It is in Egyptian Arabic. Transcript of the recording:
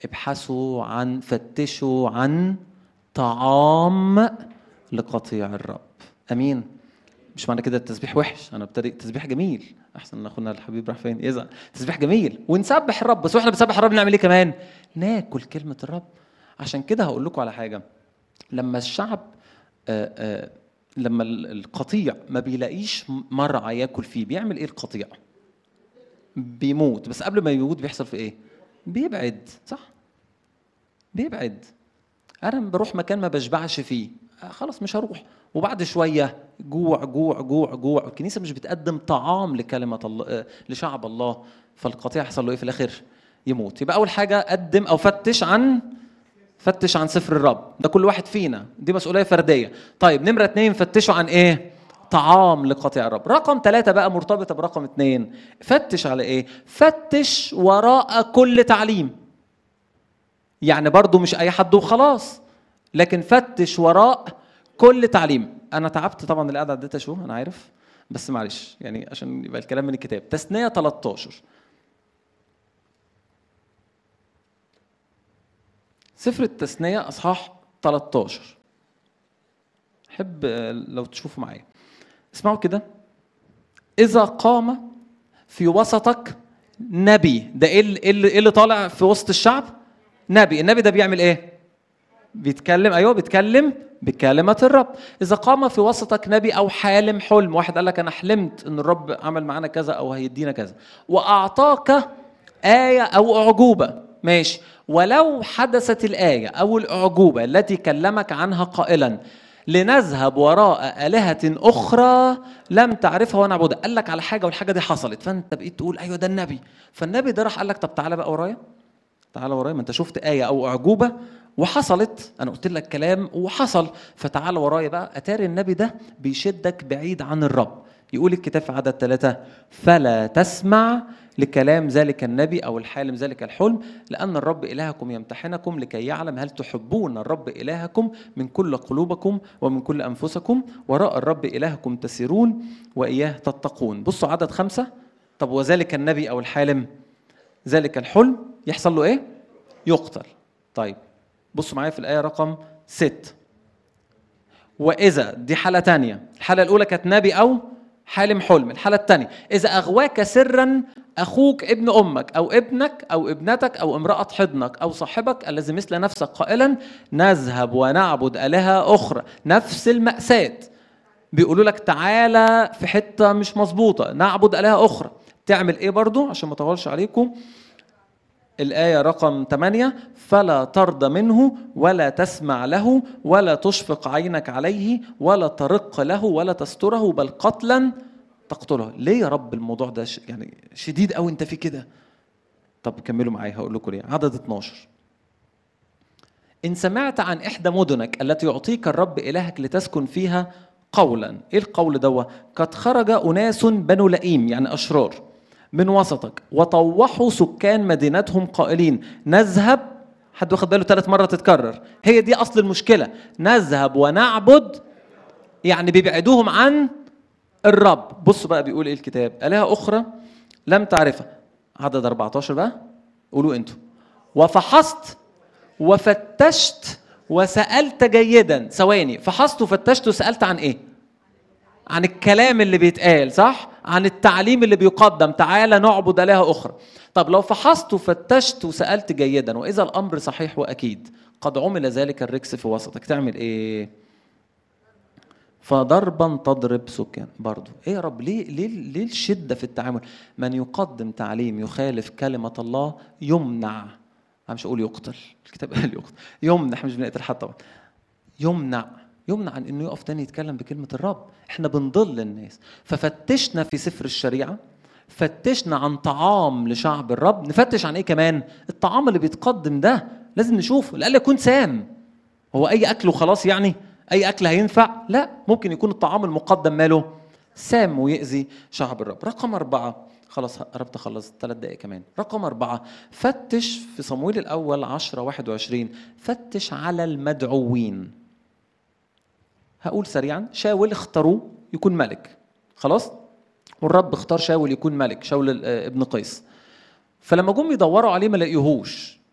ابحثوا عن فتشوا عن طعام لقطيع الرب امين مش معنى كده التسبيح وحش انا ابتدي تسبيح جميل احسن ان اخونا الحبيب راح فين يزعل تسبيح جميل ونسبح الرب بس واحنا بنسبح الرب نعمل ايه كمان ناكل كلمه الرب عشان كده هقول لكم على حاجه لما الشعب آآ آآ لما القطيع ما بيلاقيش مرعى ياكل فيه بيعمل ايه القطيع بيموت بس قبل ما يموت بيحصل في ايه بيبعد صح بيبعد انا بروح مكان ما بشبعش فيه آه خلاص مش هروح وبعد شويه جوع جوع جوع جوع الكنيسه مش بتقدم طعام لكلمه الله آه لشعب الله فالقطيع يحصل له ايه في الاخر يموت يبقى اول حاجه قدم او فتش عن فتش عن سفر الرب ده كل واحد فينا دي مسؤوليه فرديه طيب نمره اتنين فتشوا عن ايه طعام لقطيع الرب رقم ثلاثة بقى مرتبطة برقم اثنين فتش على ايه فتش وراء كل تعليم يعني برضو مش اي حد وخلاص لكن فتش وراء كل تعليم انا تعبت طبعا اللي قاعد عديتها شو انا عارف بس معلش يعني عشان يبقى الكلام من الكتاب تثنية 13 سفر التثنية اصحاح 13 احب لو تشوفوا معايا اسمعوا كده اذا قام في وسطك نبي ده ايه اللي, إيه اللي طالع في وسط الشعب نبي النبي ده بيعمل ايه بيتكلم ايوه بيتكلم بكلمة الرب إذا قام في وسطك نبي أو حالم حلم واحد قال لك أنا حلمت إن الرب عمل معانا كذا أو هيدينا كذا وأعطاك آية أو أعجوبة ماشي ولو حدثت الآية أو الأعجوبة التي كلمك عنها قائلا لنذهب وراء آلهة أخرى لم تعرفها ونعبدها قال لك على حاجة والحاجة دي حصلت فأنت بقيت تقول أيوه ده النبي فالنبي ده راح قال لك طب تعالى بقى ورايا تعالى ورايا ما أنت شفت آية أو أعجوبة وحصلت أنا قلت لك كلام وحصل فتعالى ورايا بقى أتاري النبي ده بيشدك بعيد عن الرب يقول الكتاب في عدد ثلاثة فلا تسمع لكلام ذلك النبي أو الحالم ذلك الحلم لأن الرب إلهكم يمتحنكم لكي يعلم هل تحبون الرب إلهكم من كل قلوبكم ومن كل أنفسكم وراء الرب إلهكم تسيرون وإياه تتقون بصوا عدد خمسة طب وذلك النبي أو الحالم ذلك الحلم يحصل له إيه؟ يقتل طيب بصوا معايا في الآية رقم ست وإذا دي حالة تانية الحالة الأولى كانت نبي أو حالم حلم الحالة الثانية إذا أغواك سرا أخوك ابن أمك أو ابنك أو ابنتك أو امرأة حضنك أو صاحبك الذي مثل نفسك قائلا نذهب ونعبد آلهة أخرى نفس المأساة بيقولوا لك تعالى في حتة مش مظبوطة نعبد آلهة أخرى تعمل إيه برضو عشان ما أطولش عليكم الآية رقم 8 فلا ترضى منه ولا تسمع له ولا تشفق عينك عليه ولا ترق له ولا تستره بل قتلا تقتله ليه يا رب الموضوع ده ش... يعني شديد قوي انت في كده طب كملوا معايا هقول لكم ليه عدد 12 إن سمعت عن إحدى مدنك التي يعطيك الرب إلهك لتسكن فيها قولا إيه القول دوا قد خرج أناس بنو لئيم يعني أشرار من وسطك وطوحوا سكان مدينتهم قائلين نذهب حد واخد باله ثلاث مرات تتكرر هي دي اصل المشكله نذهب ونعبد يعني بيبعدوهم عن الرب بصوا بقى بيقول ايه الكتاب الهه اخرى لم تعرفها عدد 14 بقى قولوا انتوا وفحصت وفتشت وسالت جيدا ثواني فحصت وفتشت وسالت عن ايه عن الكلام اللي بيتقال صح عن التعليم اللي بيقدم تعالى نعبد آلهة أخرى طب لو فحصت وفتشت وسألت جيدا وإذا الأمر صحيح وأكيد قد عمل ذلك الركس في وسطك تعمل إيه فضربا تضرب سكان برضو ايه يا رب ليه ليه ليه الشده في التعامل من يقدم تعليم يخالف كلمه الله يمنع انا مش اقول يقتل الكتاب قال يقتل يمنع مش بنقتل حد طبعا يمنع يمنع عن انه يقف تاني يتكلم بكلمه الرب احنا بنضل الناس ففتشنا في سفر الشريعه فتشنا عن طعام لشعب الرب نفتش عن ايه كمان الطعام اللي بيتقدم ده لازم نشوفه لألا يكون سام هو اي اكل وخلاص يعني اي اكل هينفع لا ممكن يكون الطعام المقدم ماله سام ويأذي شعب الرب رقم أربعة خلاص قربت أخلص ثلاث دقايق كمان رقم أربعة فتش في صمويل الأول عشرة واحد وعشرين فتش على المدعوين هقول سريعا شاول اختاروه يكون ملك خلاص والرب اختار شاول يكون ملك شاول ابن قيس فلما جم يدوروا عليه ما لقيوهوش